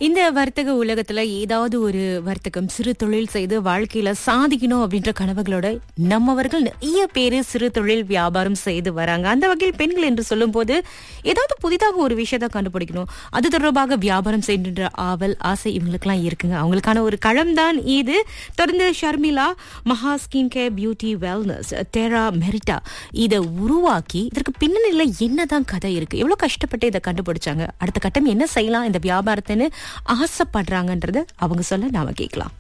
இந்த வர்த்தக உலகத்துல ஏதாவது ஒரு வர்த்தகம் சிறு தொழில் செய்து வாழ்க்கையில சாதிக்கணும் அப்படின்ற கனவுகளோட நம்மவர்கள் நிறைய பேரு சிறு தொழில் வியாபாரம் செய்து வராங்க அந்த வகையில் பெண்கள் என்று சொல்லும் போது ஏதாவது புதிதாக ஒரு விஷயத்த கண்டுபிடிக்கணும் அது தொடர்பாக வியாபாரம் செய்கின்ற ஆவல் ஆசை இவங்களுக்கெல்லாம் இருக்குங்க அவங்களுக்கான ஒரு களம் தான் இது தொடர்ந்து Sharmila Maha skin care beauty wellness Tera Merita இதை உருவாக்கி இதற்கு பின்னணியில என்னதான் கதை இருக்கு எவ்வளவு கஷ்டப்பட்டு இதை கண்டுபிடிச்சாங்க அடுத்த கட்டம் என்ன செய்யலாம் இந்த வியாபாரத்தைன்னு ஆசைப்படுறாங்கன்றத அவங்க சொல்ல நாம கேட்கலாம்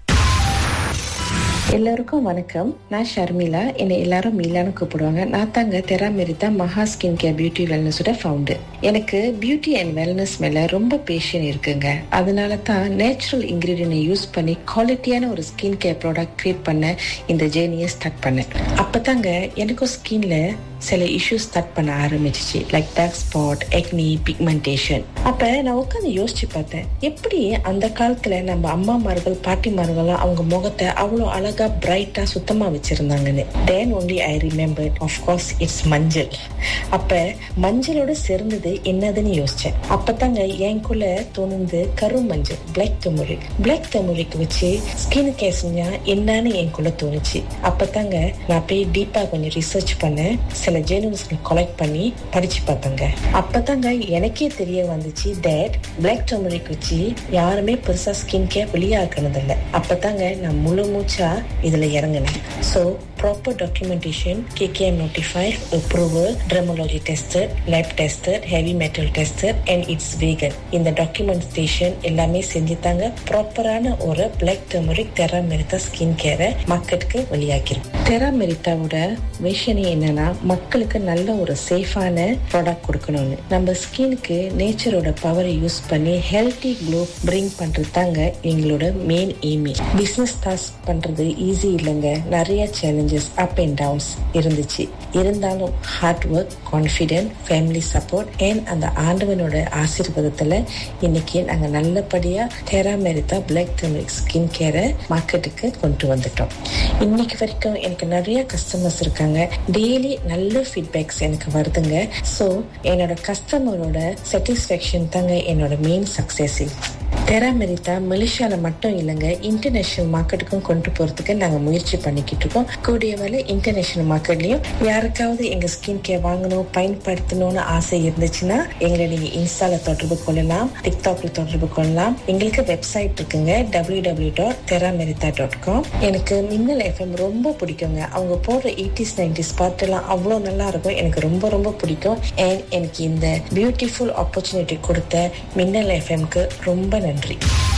எல்லாருக்கும் வணக்கம் நான் ஷர்மிளா என்னை எல்லாரும் மீலான்னு கூப்பிடுவாங்க நான் தாங்க Teramerita Maha skin care beauty வெல்னஸோட ஃபவுண்டர் எனக்கு பியூட்டி அண்ட் வெல்னஸ் மேல ரொம்ப பேஷன் இருக்குங்க அதனால தான் நேச்சுரல் இன்கிரீடியன்ட் யூஸ் பண்ணி குவாலிட்டியான ஒரு ஸ்கின் கேர் ப்ராடக்ட் கிரியேட் பண்ண இந்த ஜேர்னியை ஸ்டார்ட் பண்ணேன் அப்பதாங்க எனக்கும் ஸ்கின்ல சில இஷ்யூஸ் ஸ்டார்ட் பண்ண ஆரம்பிச்சிச்சு like dark spot acne pigmentation அப்ப நான் உட்காந்து யோசிச்சு பார்த்தேன் எப்படி அந்த காலத்துல நம்ம அம்மாமார்கள் பாட்டிமார்கள்லாம் அவங்க முகத்தை அவ்வளோ அழகா பிரைட்டா சுத்தமா வச்சிருந்தாங்கன்னு then only I remember course it's மஞ்சள் அப்ப மஞ்சளோட சேர்ந்தது என்னதுன்னு யோசிச்சேன் அப்பதாங்க எனக்குள்ள தோணுது கரு மஞ்சள் பிளாக் தமிழிக் பிளாக் தமிழிக் வச்சு ஸ்கின் கேர் செஞ்சா என்னன்னு எனக்குள்ள தோணுச்சு அப்பதாங்க நான் போய் டீப்பா கொஞ்சம் ரிசர்ச் பண்ணேன் சில ஜேர்னல்ஸ்களை கலெக்ட் பண்ணி படிச்சு பார்த்தேங்க அப்பதாங்க எனக்கே தெரிய வந்துச்சு தட் பிளாக் டர்மரிக் வச்சு யாருமே பெருசா ஸ்கின் கேர் வெளியாக்குனது இல்லை அப்பதாங்க நான் முழு மூச்சா இதுல இறங்கினேன் so proper documentation KKM notified approval dermatology tested lab tested heavy metal tested and it's vegan இந்த டாக்குமெண்டேஷன் எல்லாமே செஞ்சு தாங்க ப்ராப்பரான ஒரு பிளாக் டர்மரிக் தெராமெரித்தா ஸ்கின் கேரை மக்களுக்கு வெளியாக்கிறோம் தெராமெரித்தாவோட விஷயம் என்னன்னா மக்களுக்கு நல்ல ஒரு சேஃபான ப்ராடக்ட் கொடுக்கணும்னு நம்ம ஸ்கின்க்கு நேச்சரோட பவரை யூஸ் பண்ணி ஹெல்த்தி க்ளோ பிரிங் பண்றது தாங்க எங்களோட மெயின் எய்மே பிசினஸ் டாஸ் பண்றது ஈஸி இல்லைங்க நிறைய சேலஞ்சஸ் அப் அண்ட் டவுன்ஸ் இருந்துச்சு இருந்தாலும் hard work confident family support and அந்த ஆண்டவனோட ஆசீர்வாதத்துல இன்னைக்கு நாங்க நல்லபடியா டெராமெரித்தா பிளாக் டெர்மரிக் ஸ்கின் கேரை மார்க்கெட்டுக்கு கொண்டு வந்துட்டோம் இன்னைக்கு வரைக்கும் எனக்கு நிறைய கஸ்டமர்ஸ் இருக்காங்க டெய்லி நல்ல ஃபீட்பேக்ஸ் எனக்கு வருதுங்க ஸோ என்னோட கஸ்டமரோட சாட்டிஸ்ஃபேக்ஷன் தாங்க என்னோட மெயின் சக்சஸ் டெராமெரித்தா மலேசியால மட்டும் இல்லைங்க இன்டர்நேஷனல் மார்க்கெட்டுக்கும் கொண்டு போறதுக்கு நாங்க முயற்சி பண்ணிக்கிட்டு இருக்கோம் கூடிய வேலை இன்டர்நேஷனல் மார்க்கெட்லயும் யாருக்காவது எங்க ஸ்கின் கேர் வாங்கணும் பயன்படுத்தணும்னு ஆசை இருந்துச்சுன்னா எங்களை நீங்க இன்ஸ்டால தொடர்பு கொள்ளலாம் டிக்டாக்ல தொடர்பு கொள்ளலாம் எங்களுக்கு வெப்சைட் இருக்குங்க W W dot Teramerita dot com எனக்கு மின்னல் எஃப்எம் ரொம்ப பிடிக்குங்க அவங்க போடுற எயிட்டிஸ் நைன்டிஸ் பாட்டெல்லாம் அவ்வளோ நல்லா இருக்கும் எனக்கு ரொம்ப ரொம்ப பிடிக்கும் அண்ட் எனக்கு இந்த பியூட்டிஃபுல் ஆப்பர்ச்சுனிட்டி கொடுத்த மின்னல் எஃப்எம்க்கு ரொம்ப நன்றி